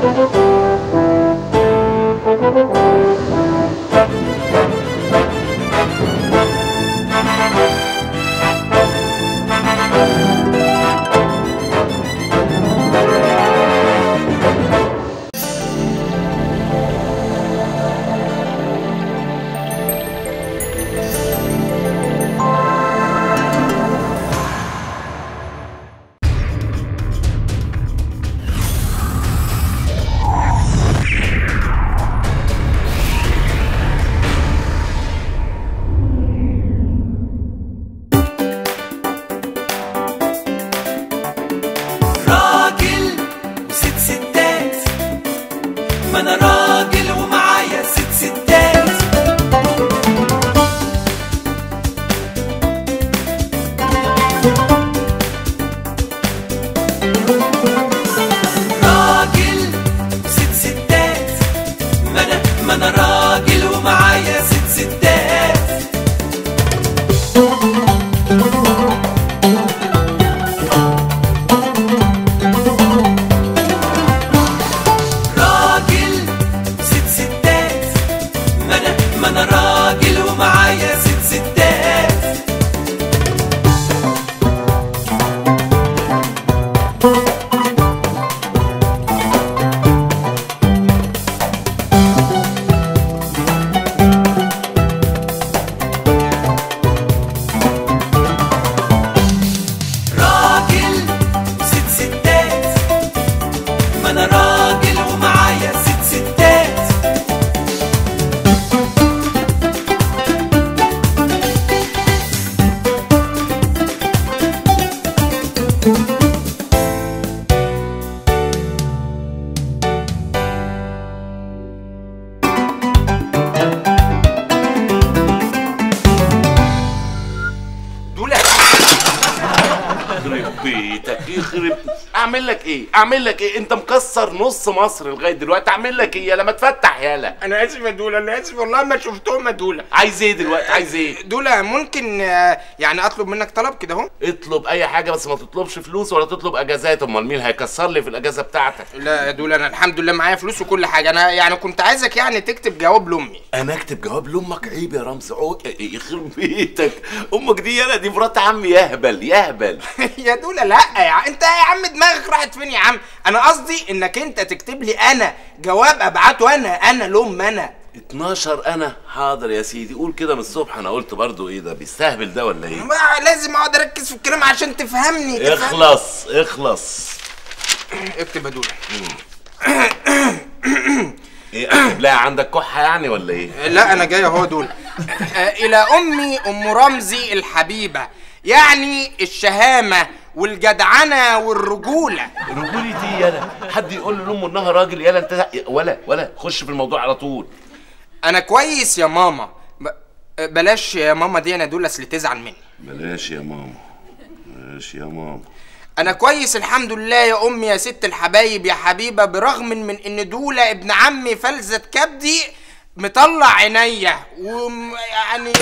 راجل وست ستات ما انا راجل ومعايا ست ستات راجل وست ستات ما انا ما انا راجل ومعايا ست ستات راجل ست ستات ما انا ما انا راجل ومعايا ست ستات راجل ست ستات ما انا راجل ومعايا ست ستات دول يخرب بيتك يخرب اعمل لك ايه اعمل لك ايه انت مكسر نص مصر لغايه دلوقتي اعمل لك ايه يلا ما تفتح يالا انا اسف يا دولا انا اسف والله ما شفتهم يا دولا عايز ايه دلوقتي عايز ايه دولا ممكن آه، يعني اطلب منك طلب كده اهو اطلب اي حاجه بس ما تطلبش فلوس ولا تطلب اجازات امال مين هيكسر لي في الاجازه بتاعتك لا يا دولا انا الحمد لله معايا فلوس وكل حاجه انا يعني كنت عايزك يعني تكتب جواب لامي انا اكتب جواب لامك عيب يا رمز عو- يخرب بيتك امك دي يالا دي مرات عمي يهبل يهبل يا دولا لا يا عم انت يا عم دماغك راحت فين يا عم انا قصدي انك انت تكتب لي انا جواب ابعته انا انا لام انا 12 انا حاضر يا سيدي قول كده من الصبح انا قلت برضو ايه ده بيستهبل ده ولا ايه ما لازم اقعد اركز في الكلام عشان تفهمني تفهم- اخلص اخلص اكتب يا دولا ايه اكتب لها عندك كحه يعني ولا ايه لا انا جاي اهو دول آه، الى امي ام رمزي الحبيبه يعني الشهامه والجدعنه والرجوله رجولتي يالا حد يقول لامه انها راجل يالا انت ولا ولا خش في الموضوع على طول انا كويس يا ماما ب... بلاش يا ماما دي انا دول اصل تزعل مني بلاش يا ماما بلاش يا ماما انا كويس الحمد لله يا امي يا ست الحبايب يا حبيبه برغم من ان دوله ابن عمي فلذة كبدي مطلع عينيا ويعني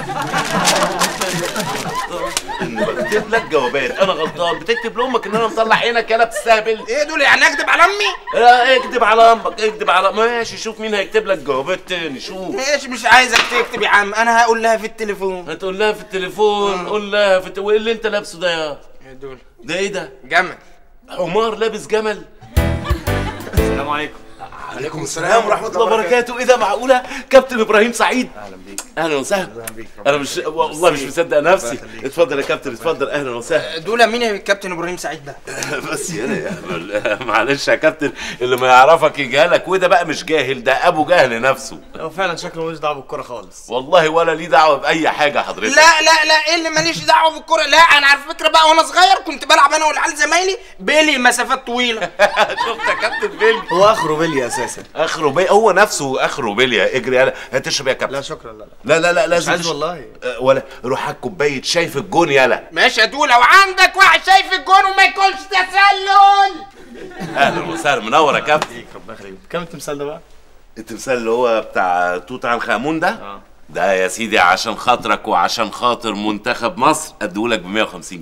بكتب لك جوابات انا غلطان بتكتب لامك ان انا مطلع عينك يالا بتستهبل ايه دول يعني اكدب على امي لا اكتب على امك اكتب على ماشي شوف مين هيكتب لك جوابات تاني شوف ماشي مش عايزك تكتب يا عم انا هقول لها في التليفون هتقول لها في التليفون قول لها في الت... وايه اللي انت لابسه ده يا يا دول ده ايه ده جمل حمار لابس جمل السلام عليكم عليكم السلام ورحمه الله وبركاته ايه ده معقوله كابتن ابراهيم سعيد اهلا بيك اهلا وسهلا انا مش والله مش مصدق نفسي اتفضل يا كابتن اتفضل اهلا وسهلا دول مين يا كابتن ابراهيم سعيد ده بس يا معلش يا كابتن اللي ما يعرفك يجهلك وده بقى مش جاهل ده ابو جهل نفسه هو فعلا شكله ملوش دعوه بالكوره خالص والله ولا ليه دعوه باي حاجه حضرتك لا لا لا ايه اللي ماليش دعوه بالكوره لا انا على فكره بقى وانا صغير كنت بلعب انا والعيال زمايلي بيلي مسافات طويله شفت يا كابتن بيلي هو اخره بلي اساسا اخره بي هو نفسه اخره بيليا اجري يلا هتشرب يا كابتن لا شكرا لا لا لا لا لا لازم عايز تش- والله. أه، ولا روح هات كوبايه شاي في الجون يلا ماشي يا دول لو عندك واحد شايف الجون وما يكونش تسلل اهلا وسهلا منور يا كابتن ربنا يخليك كام التمثال ده بقى؟ التمثال اللي هو بتاع توت عنخ امون ده اه ده يا سيدي عشان خاطرك وعشان خاطر منتخب مصر اديهولك ب 150 جنيه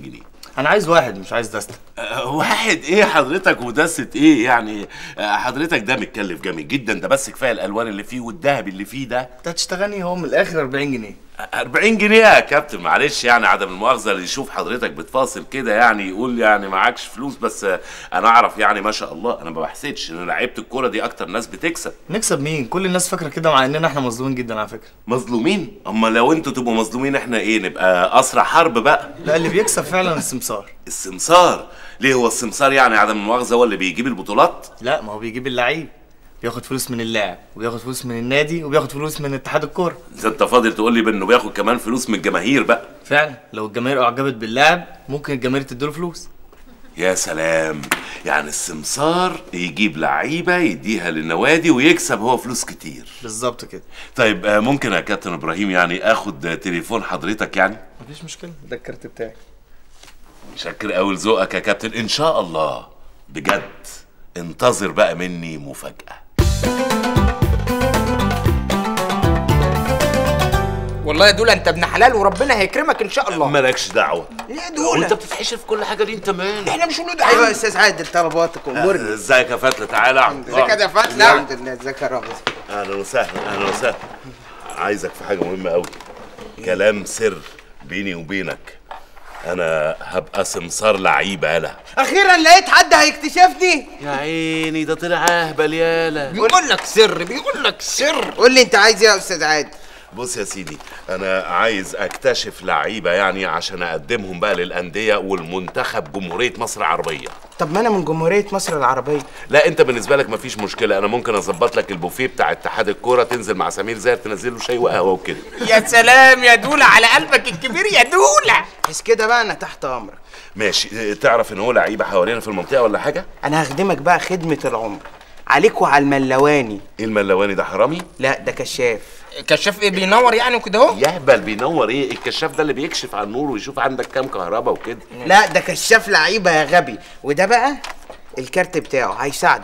انا عايز واحد مش عايز دستة آه، واحد ايه حضرتك ودسة ايه يعني آه، حضرتك ده متكلف جامد جدا ده بس كفايه الالوان اللي فيه والذهب اللي فيه ده انت هتشتغلني هو من الاخر 40 جنيه 40 جنيه يا كابتن معلش يعني عدم المؤاخذه اللي يشوف حضرتك بتفاصل كده يعني يقول يعني معكش فلوس بس آه، انا اعرف يعني ما شاء الله انا ما بحسدش ان لعيبه الكوره دي اكتر ناس بتكسب نكسب مين كل الناس فاكره كده مع اننا احنا مظلومين جدا على فكره مظلومين اما لو انتوا تبقوا مظلومين احنا ايه نبقى اسرع حرب بقى لا اللي بيكسب فعلا السمسار السمسار ليه هو السمسار يعني عدم المؤاخذه هو اللي بيجيب البطولات لا ما هو بيجيب اللعيب بياخد فلوس من اللاعب وبياخد فلوس من النادي وبياخد فلوس من اتحاد الكوره اذا انت فاضل تقول لي بانه بياخد كمان فلوس من الجماهير بقى فعلا لو الجماهير اعجبت باللاعب ممكن الجماهير تديله فلوس يا سلام يعني السمسار يجيب لعيبه يديها للنوادي ويكسب هو فلوس كتير بالظبط كده طيب آه، ممكن يا كابتن ابراهيم يعني اخد آه، تليفون حضرتك يعني مفيش مشكله ده الكارت بتاعي شكر قوي لذوقك يا كابتن ان شاء الله بجد انتظر بقى مني مفاجاه والله يا دولا انت ابن حلال وربنا هيكرمك ان شاء الله مالكش دعوه يا وانت دولا بتتحشر في كل حاجه دي انت مالك احنا مش ولاد ايوه يا عم استاذ عادل طلباتك امورني ازيك يا فتله تعالى اقعد. ازيك يا ده فتله الحمد لله ازيك يا رامز اهلا وسهلا اهلا وسهلا عايزك في حاجه مهمه قوي كلام سر بيني وبينك انا هبقى سمسار لعيبه يالا اخيرا لقيت حد هيكتشفني يا عيني ده طلع اهبل يالا بيقول لك سر بيقول لك سر قول لي انت عايز ايه يا استاذ عادل بص يا سيدي انا عايز اكتشف لعيبه يعني عشان اقدمهم بقى للانديه والمنتخب جمهوريه مصر العربيه طب ما انا من جمهوريه مصر العربيه لا انت بالنسبه لك مفيش مشكله انا ممكن اظبط لك البوفيه بتاع اتحاد الكوره تنزل مع سمير زاهر تنزل له شاي وقهوه وكده يا سلام يا دولا على قلبك الكبير يا دولا بس كده بقى انا تحت امرك ماشي اه، تعرف ان هو لعيبه حوالينا في المنطقه ولا حاجه انا هخدمك بقى خدمه العمر عليك وعلى الملواني ايه الملواني ده حرامي لا ده كشاف كشاف ايه بينور يعني وكده اهو يهبل بينور ايه الكشاف ده اللي بيكشف على النور ويشوف عندك كام كهرباء وكده لا ده كشاف لعيبه يا غبي وده بقى الكارت بتاعه هيساعدك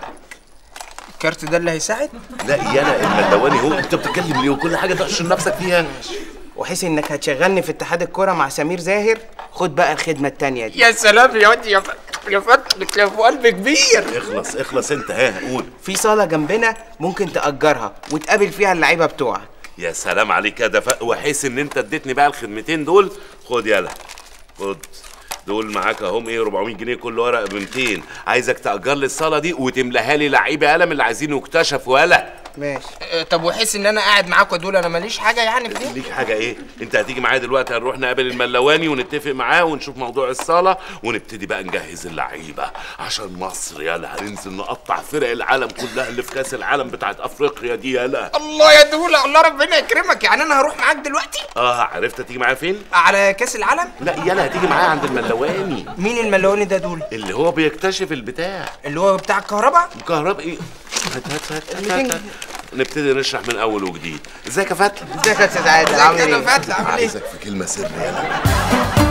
الكارت ده اللي هيساعد لا يالا الملواني هو انت بتتكلم ليه وكل حاجه تحشر نفسك فيها وحيث انك هتشغلني في اتحاد الكوره مع سمير زاهر خد بقى الخدمه التانية دي يا سلام يا واد يا فتله يا فتله يا ابو قلب كبير اخلص اخلص انت ها قول في صاله جنبنا ممكن تاجرها وتقابل فيها اللعيبه بتوعك يا سلام عليك يا دفا وحيث ان انت اديتني بقى الخدمتين دول خد يلا خد دول معاك اهم ايه 400 جنيه كل ورقه ب 200 عايزك تاجر لي الصاله دي وتملاها لي لعيبه قلم اللي عايزين يكتشفوا يلا ماشي اه، طب وحس ان انا قاعد معاكوا دول انا ماليش حاجه يعني في دي ليك حاجه ايه انت هتيجي معايا دلوقتي هنروح نقابل الملواني ونتفق معاه ونشوف موضوع الصاله ونبتدي بقى نجهز اللعيبه عشان مصر يلا هننزل نقطع فرق العالم كلها اللي في كاس العالم بتاعت افريقيا دي يلا الله يا دولا الله ربنا يكرمك يعني انا هروح معاك دلوقتي اه عرفت تيجي معايا فين على كاس العالم لا يلا هتيجي معايا عند الملواني مين الملوني ده دول اللي هو بيكتشف البتاع اللي هو بتاع الكهرباء كهرباء ايه هات هات هات, هات, هات. نبتدي نشرح من اول وجديد ازيك يا فتحي ازيك يا استاذ عادل عامل ازيك يا ايه فتله عامل ايه عايزك في كلمه سر يلا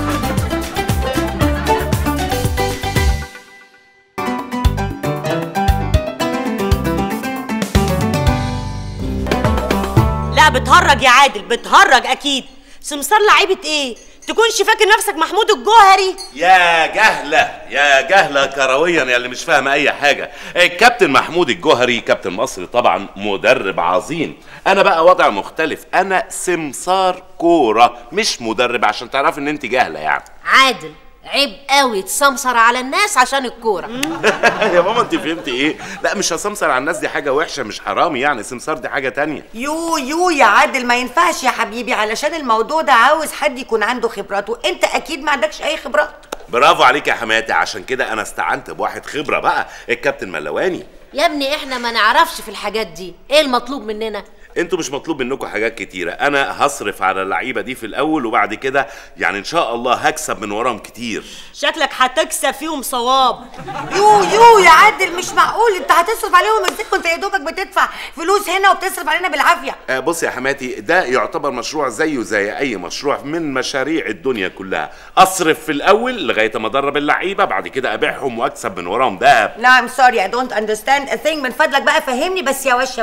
لا بتهرج يا عادل بتهرج اكيد سمسار لعيبه ايه تكونش فاكر نفسك محمود الجوهري يا جهلة يا جهلة كرويا يا اللي مش فاهمة أي حاجة الكابتن محمود الجوهري كابتن مصر طبعا مدرب عظيم أنا بقى وضع مختلف أنا سمسار كورة مش مدرب عشان تعرف إن أنت جاهلة يعني عادل عيب قوي تسمسر على الناس عشان الكوره يا ماما أنت فهمتي إيه؟ لا مش هسمسر على الناس دي حاجة وحشة مش حرامي يعني سمسار دي حاجة تانية يو يو يا عادل ما ينفعش يا حبيبي علشان الموضوع ده عاوز حد يكون عنده خبرات وانت اكيد ما عندكش اي خبرات برافو عليك يا حماتي عشان كده أنا استعنت بواحد خبرة بقى الكابتن ملواني يا ابني احنا ما نعرفش في الحاجات دي ايه المطلوب مننا انتوا مش مطلوب منكم حاجات كتيرة انا هصرف على اللعيبة دي في الاول وبعد كده يعني ان شاء الله هكسب من وراهم كتير شكلك هتكسب فيهم صواب يو يو يا عادل مش معقول انت هتصرف عليهم ازاي وانت يا دوبك بتدفع فلوس هنا وبتصرف علينا بالعافيه آه بص يا حماتي ده يعتبر مشروع زيه زي اي مشروع من مشاريع الدنيا كلها اصرف في الاول لغاية ما ادرب اللعيبة بعد كده ابيعهم واكسب من وراهم دهب لا ام سوري اي دونت اندرستاند ا ثينج من فضلك بقى فهمني بس يا واش يا واش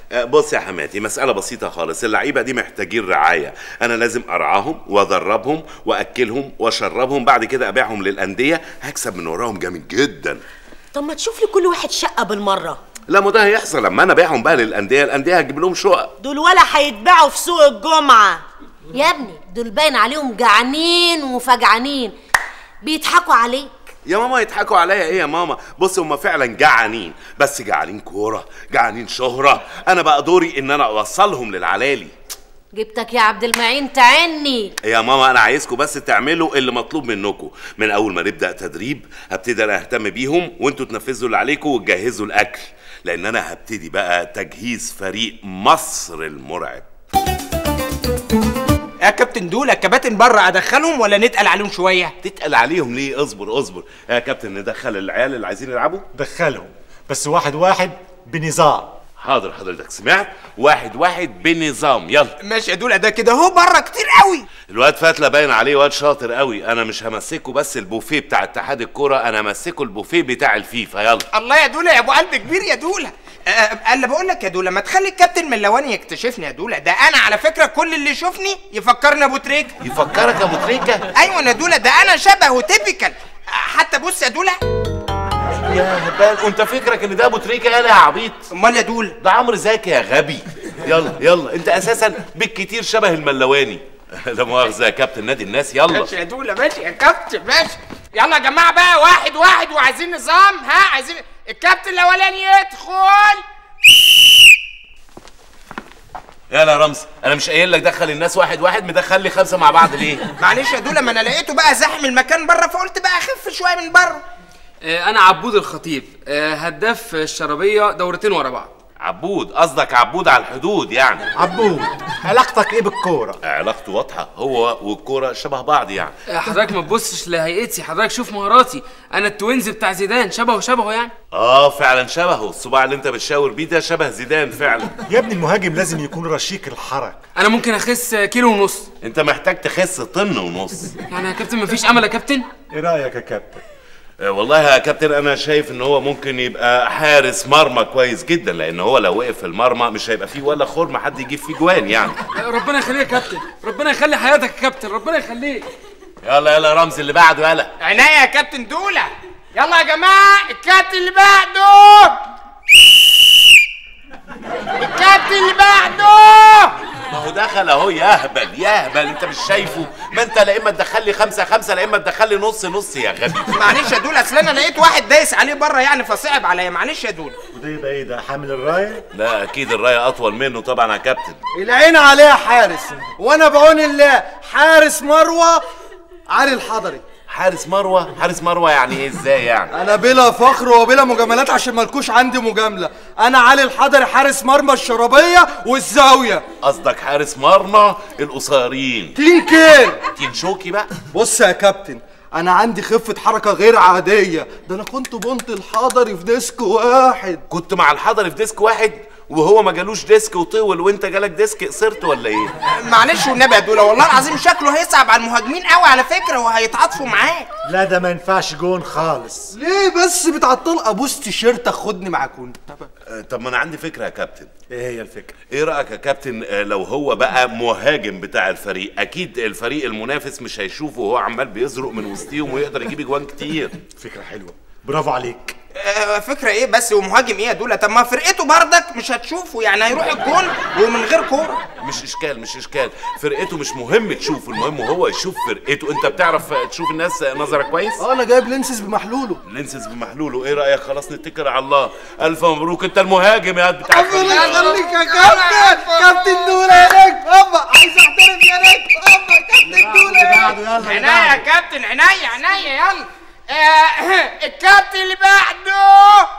آه، بص يا حماتي مسألة بسيطة خالص اللعيبة دي محتاجين رعاية أنا لازم أرعاهم وأدربهم وأكلهم وأشربهم بعد كده أبيعهم للأندية هكسب من وراهم جامد جدا طب ما تشوف لي كل واحد شقه بالمره لا ما ده هيحصل لما أنا أبيعهم بقى للأندية الأندية هتجيب لهم شقق دول ولا هيتباعوا في سوق الجمعه يا ابني دول باين عليهم جعانين وفجعانين بيضحكوا عليك يا ماما يضحكوا عليا ايه يا ماما بص هما فعلا جعانين بس جعانين كوره جعانين شهره انا بقى دوري ان انا اوصلهم للعلالي جبتك يا عبد المعين تعني يا ماما انا عايزكم بس تعملوا اللي مطلوب منكم من اول ما نبدا تدريب هبتدي انا اهتم بيهم وانتوا تنفذوا اللي عليكم وتجهزوا الاكل لان انا هبتدي بقى تجهيز فريق مصر المرعب يا كابتن دول الكباتن بره ادخلهم ولا نتقل عليهم شويه تتقل عليهم ليه اصبر اصبر يا كابتن ندخل العيال اللي عايزين يلعبوا دخلهم بس واحد واحد بنظام حاضر حضرتك سمعت واحد واحد بنظام يلا ماشي يا دول ده كده هو بره كتير قوي الواد فتلة باين عليه واد شاطر قوي انا مش همسكه بس البوفيه بتاع اتحاد الكوره انا همسكه البوفيه بتاع الفيفا يلا الله يا دوله يا ابو قلب كبير يا دوله أه الا بقول لك يا دوله ما تخلي الكابتن ملواني يكتشفني يا دوله ده انا على فكره كل اللي يشوفني يفكرني ابو تريكه يفكرك ابو تريكه ايوه يا دوله ده انا شبهه تيبيكال حتى بص يا دوله يا هبال وانت فكرك ان ده ابو تريكه يالا يا عبيط امال يا دوله ده عمرو زكي يا غبي يلا يلا انت اساسا بالكتير شبه الملواني لا مؤاخذه يا كابتن نادي الناس يلا ماشي يا دوله ماشي يا كابتن ماشي يلا يا جماعه بقى واحد واحد وعايزين نظام ها عايزين الكابتن الاولاني يدخل يلا يا رمزي انا مش قايل لك دخل الناس واحد واحد مدخل لي خمسه مع بعض ليه معلش يا دوله ما انا لقيته بقى زحم المكان بره فقلت بقى اخف شويه من بره آه، انا عبود الخطيب آه، هداف الشرابيه دورتين ورا بعض عبود قصدك عبود على الحدود يعني عبود علاقتك ايه بالكوره علاقته واضحه هو والكوره شبه بعض يعني آه، حضرتك ما تبصش لهيئتي حضرتك شوف مهاراتي انا التوينز بتاع زيدان شبهه شبهه يعني اه فعلا شبهه الصباع اللي انت بتشاور بيه ده شبه زيدان فعلا يا ابني المهاجم لازم يكون رشيق الحرك انا ممكن اخس كيلو ونص انت محتاج تخس طن ونص يعني يا كابتن مفيش امل يا كابتن ايه رايك يا كابتن آه، والله يا كابتن انا شايف ان هو ممكن يبقى حارس مرمى كويس جدا لان هو لو وقف في المرمى مش هيبقى فيه ولا خرم حد يجيب فيه جوان يعني آه، ربنا يخليك يا كابتن ربنا يخلي حياتك يا كابتن ربنا يخليك يلا يلا يا رمزي اللي بعده يلا عينيا يا كابتن دوله يلا يا جماعه الكابتن اللي بعده الكابتن اللي بعده ما هو دخل اهو يهبل يهبل انت مش شايفه ما انت لا اما تدخل لي خمسه خمسه لا اما تدخل لي نص نص يا غبي معلش يا دوله اصل انا لقيت واحد دايس عليه بره يعني فصعب عليا معلش يا دوله وده يبقى ايه ده حامل الرايه لا اكيد الرايه اطول منه طبعا يا كابتن العين عليها حارس وانا بعون الله حارس مروه علي الحضري حارس مروه حارس مروه يعني ايه ازاي يعني انا بلا فخر وبلا مجاملات عشان مالكوش عندي مجامله انا علي الحضري حارس مرمى الشرابيه والزاويه قصدك حارس مرمى القصيرين تين كير تين شوكي بقى بص يا كابتن انا عندي خفه حركه غير عاديه ده انا كنت بنط الحضري في ديسك واحد كنت مع الحضري في ديسك واحد وهو ما جالوش ديسك وطول وانت جالك ديسك قصرت ولا ايه معلش والنبي يا دوله والله العظيم شكله هيصعب على المهاجمين قوي على فكره وهيتعاطفوا معاه لا ده ما ينفعش جون خالص ليه بس بتعطل ابوس تيشيرتك خدني معاكم آه، طب ما انا عندي فكره يا كابتن ايه هي الفكره ايه رايك يا كابتن آه، لو هو بقى مهاجم بتاع الفريق اكيد الفريق المنافس مش هيشوفه وهو عمال بيزرق من وسطيهم ويقدر يجيب اجوان كتير فكره حلوه برافو عليك آه، فكره ايه بس ومهاجم ايه يا دوله طب ما فرقته بردك مش هتشوفه يعني هيروح الجون ومن غير كوره مش اشكال مش اشكال فرقته مش مهم تشوفه المهم هو يشوف فرقته انت بتعرف تشوف الناس نظرك كويس اه انا جايب لينسز بمحلوله لينسز بمحلوله ايه رايك خلاص نتكل على الله الف مبروك انت المهاجم يا بتاع الفريق. ربنا يخليك يا كابتن كابتن دوله يا نجم ابا عايز احترم يا نجم ابا كابتن دوله يا نجم عينيا يا كابتن عينيا عينيا يلا آه، الكابتن اللي بعده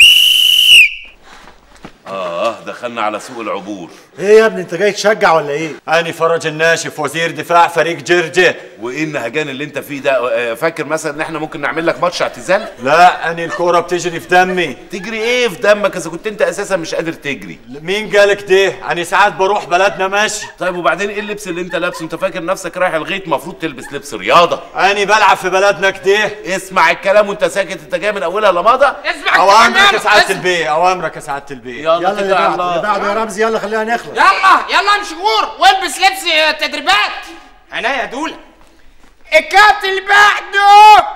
اه دخلنا على سوق العبور ايه يا ابني انت جاي تشجع ولا ايه انا فرج الناشف وزير دفاع فريق جرجه وايه النهجان اللي انت فيه ده آه، فاكر مثلا ان احنا ممكن نعمل لك ماتش اعتزال لا انا الكوره بتجري في دمي تجري ايه في دمك اذا كنت انت اساسا مش قادر تجري مين قالك ده انا ساعات بروح بلدنا ماشي طيب وبعدين ايه اللبس اللي انت لابسه انت فاكر نفسك رايح الغيط المفروض تلبس لبس رياضه انا بلعب في بلدنا كده اسمع الكلام وانت ساكت انت جاي من اولها لماضه اسمع اوامرك الكلام يا سعاده اسمع. البيه اوامرك يا سعاده البيه يلا كده على الله اللي بعده يا رمزي يلا خلينا نخلص يلا يلا مشغور والبس لبس تدريبات انا يا دولة الكابتن اللي بعده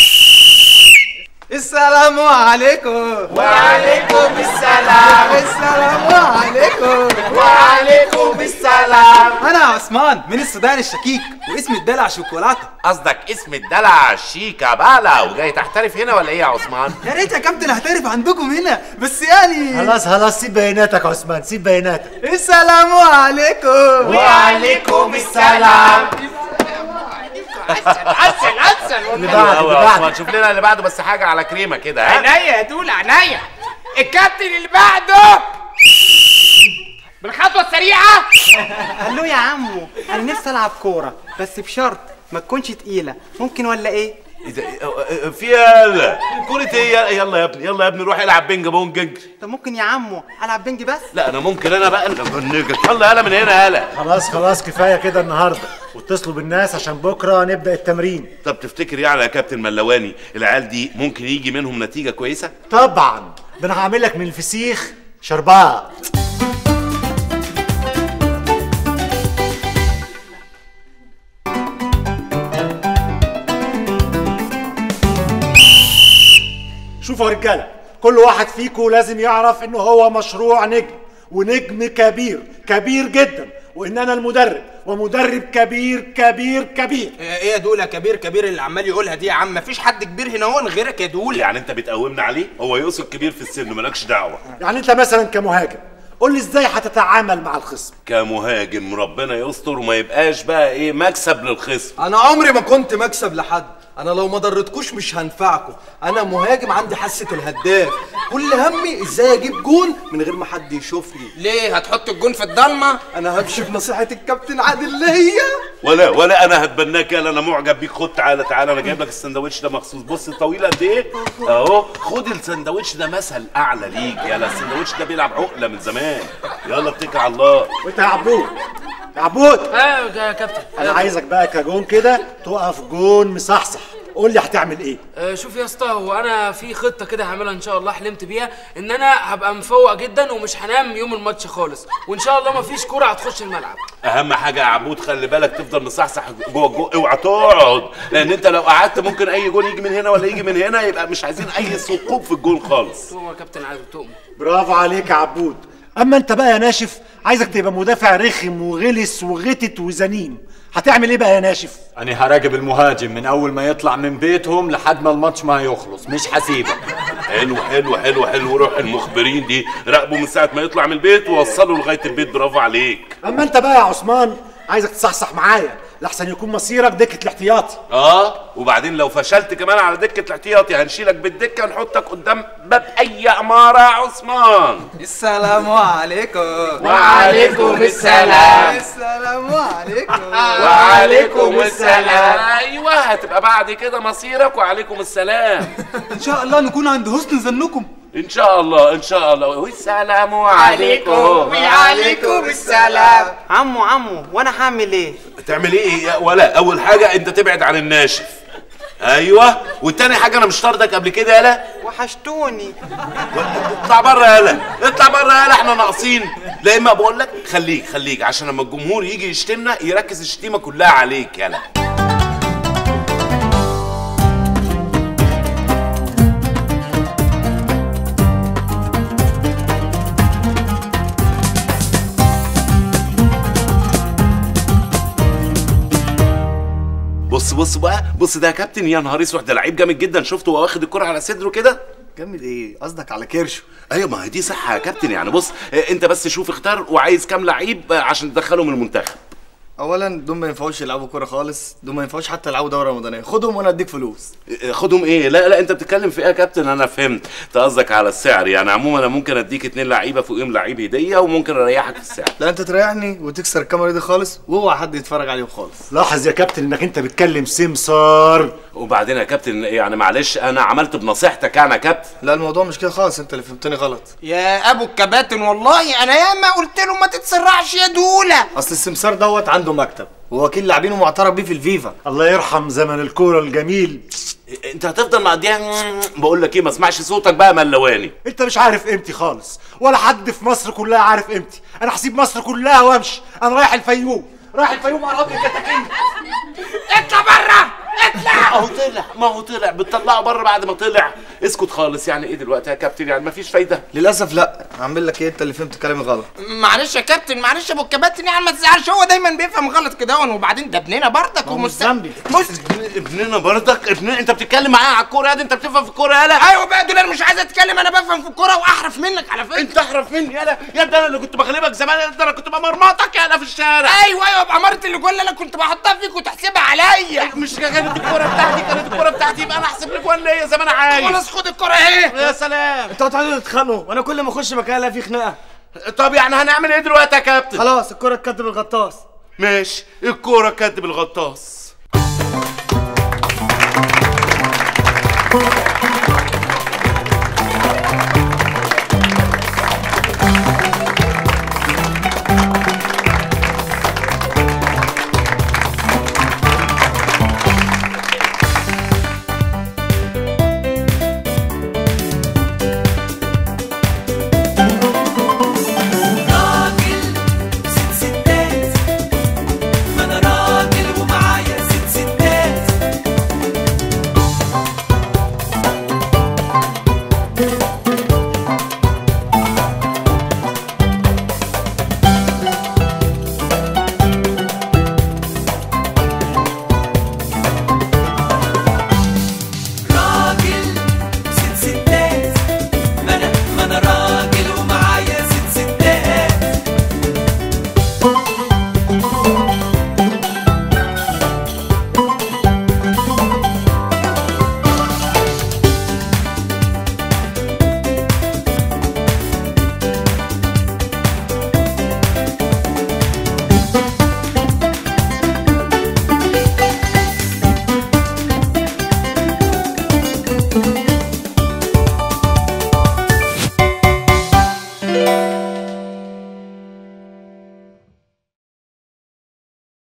السلام عليكم وعليكم السلام السلام عليكم وعليكم السلام انا عثمان من السودان الشكيك واسمي الدلع شوكولاته قصدك اسم الدلع شيكا بالا وجاي تحترف هنا ولا ايه يا عثمان يا ريت يا كابتن احترف عندكم هنا بس يعني خلاص خلاص سيب بياناتك يا عثمان سيب بياناتك السلام عليكم وعليكم السلام عسل عسل اللي حلو بعده قوي اللي يا بعده عثمان شوف لنا اللي بعده بس حاجه على كريمه كده ها عينيا يا دولة عينيا الكابتن اللي بعده بالخطوة السريعة قال له يا عمو انا نفسي العب كوره بس بشرط ما تكونش تقيله ممكن ولا ايه إيه ده؟ إيه- في يلا كرة ايه يلا يا ابني يلا يا ابني روح العب بينج بونج انجري. طب ممكن يا عمو العب بنج بس لا انا ممكن انا بقى اللي افنجك يلا يلا من هنا يلا خلاص خلاص كفايه كده النهارده واتصلوا بالناس عشان بكره نبدا التمرين طب تفتكر يعني يا كابتن ملواني العيال دي ممكن يجي منهم نتيجه كويسه طبعا ده انا هعمل لك من الفسيخ شربات شوفوا يا رجاله كل واحد فيكم لازم يعرف انه هو مشروع نجم ونجم كبير كبير جدا وان انا المدرب ومدرب كبير كبير كبير ايه يا دولة كبير كبير اللي عمال يقولها دي يا عم مفيش حد كبير هنا هو غيرك يا دولة يعني انت بتقومنا عليه هو يقصد كبير في السن مالكش دعوه يعني انت مثلا كمهاجم قول لي ازاي هتتعامل مع الخصم كمهاجم ربنا يستر وما يبقاش بقى ايه مكسب للخصم انا عمري ما كنت مكسب لحد انا لو ما ضرتكوش مش هنفعكم انا مهاجم عندي حاسه الهداف كل همي ازاي اجيب جون من غير ما حد يشوفني ليه هتحط الجون في الضلمة انا همشي بنصيحه الكابتن عادل ليا ولا ولا انا هتبناك يلا انا معجب بيك خد تعالى تعالى انا جايب لك السندوتش ده مخصوص بص طويل قد ايه اهو خد السندوتش ده مثل اعلى ليك يلا السندوتش ده بيلعب عقله من زمان يلا اتكل على الله وانت يا عبود يا عبود ايوه يا كابتن انا عايزك بقى كجون كده تقف جون مصحصح قول لي هتعمل ايه آه، شوف يا اسطى هو انا في خطه كده هعملها ان شاء الله حلمت بيها ان انا هبقى مفوق جدا ومش هنام يوم الماتش خالص وان شاء الله مفيش كوره هتخش الملعب اهم حاجه يا عبود خلي بالك تفضل مصحصح جوه الجو اوعى تقعد لان انت لو قعدت ممكن اي جول يجي من هنا ولا يجي من هنا يبقى مش عايزين اي ثقوب في الجول خالص تؤمر يا كابتن عادل تؤمر برافو عليك يا عبود اما انت بقى يا ناشف عايزك تبقى مدافع رخم وغلس وغتت وزنيم هتعمل ايه بقى يا ناشف أنا هراقب المهاجم من أول ما يطلع من بيتهم لحد ما الماتش ما يخلص مش هسيبه حلو حلو حلو حلو روح المخبرين دي راقبه من ساعه ما يطلع من البيت ووصله لغايه البيت برافو عليك اما انت بقى يا عثمان عايزك تصحصح معايا لحسن يكون مصيرك دكه الاحتياطي اه وبعدين لو فشلت كمان على دكه الاحتياطي هنشيلك بالدكه نحطك قدام باب اي عماره يا عثمان السلام عليكم وعليكم السلام السلام عليكم وعليكم السلام ايوه هتبقى بعد كده مصيرك وعليكم السلام ان شاء الله نكون عند حسن ظنكم ان شاء الله ان شاء الله والسلام عليكم عليكم وعليكم السلام عمو عمو وانا هعمل ايه تعمل ايه يا ولا اول حاجه انت تبعد عن الناشف ايوه والتاني حاجه انا مش طاردك قبل كده يالا وحشتوني اطلع بره يالا اطلع بره يالا احنا ناقصين لا اما بقول لك خليك خليك عشان لما الجمهور يجي يشتمنا يركز الشتيمه كلها عليك يالا بص بص بقى بص ده يا كابتن يا نهار اسود ده لعيب جامد جدا شفته وهو واخد الكرة على صدره كده جامد ايه قصدك على كرشه ايوه ما هي دي صح يا كابتن يعني بص آه، انت بس شوف اختار وعايز كام لعيب آه، عشان تدخلهم المنتخب اولا دول ما ينفعوش يلعبوا كوره خالص دول ما ينفعوش حتى يلعبوا دوره رمضانيه خدهم وانا اديك فلوس آه، خدهم ايه لا لا انت بتتكلم في ايه يا كابتن انا فهمت انت قصدك على السعر يعني عموما انا ممكن اديك اتنين لعيبه فوقيهم لعيب هديه وممكن اريحك في السعر لا انت تريحني وتكسر الكاميرا دي خالص واوعى حد يتفرج عليهم خالص لاحظ يا كابتن انك انت بتكلم سمسار وبعدين يا كابتن يعني معلش انا عملت بنصيحتك يعني يا كابتن لا الموضوع مش كده خالص انت اللي فهمتني غلط يا ابو الكباتن والله انا ياما قلت له ما تتسرعش يا دوله اصل السمسار دوت عنده مكتب ووكيل لاعبين ومعترف بيه في الفيفا الله يرحم زمن الكوره الجميل انت هتفضل مقضيها بقول لك ايه ما اسمعش صوتك بقى ملواني انت مش عارف قيمتي خالص ولا حد في مصر كلها عارف قيمتي انا هسيب مصر كلها وامشي انا رايح الفيوم رايح الفيوم اقعد الكتاكيت اطلع بره اطلع ما هو طلع ما هو طلع بتطلعه بره بعد ما طلع اسكت خالص يعني ايه دلوقتي يا كابتن يعني مفيش فايده للاسف لا هعمل لك ايه انت اللي فهمت كلامي غلط معلش يا كابتن معلش يا ابو الكباتن يعني ما تزعلش هو دايما بيفهم غلط كده وبعدين ده ابننا برضك ومستقبل ابننا برضك ابننا انت بتتكلم معايا على الكوره يا دي انت بتفهم في الكوره يالا ايوه بقى دول انا مش عايز اتكلم انا بفهم في الكوره واحرف منك على فكره انت احرف مني يالا يا ده انا اللي كنت بغلبك زمان يا ده انا كنت بمرمطك يالا في الشارع ايوه ايوه بأمارة اللي جوه اللي انا كنت بحطها فيك وتحسبها عليا مش كانت الكوره بتاعتي كانت الكوره بتاعتي يبقى انا احسب لك ولا ايه زي ما انا عايز خلاص خد الكوره اهي يا سلام انتوا هتقعدوا تتخانقوا وانا كل ما اخش مكان الاقي فيه خناقه طب يعني هنعمل ايه دلوقتي يا كابتن خلاص الكره اتكتب الغطاس ماشي الكوره كدب الغطاس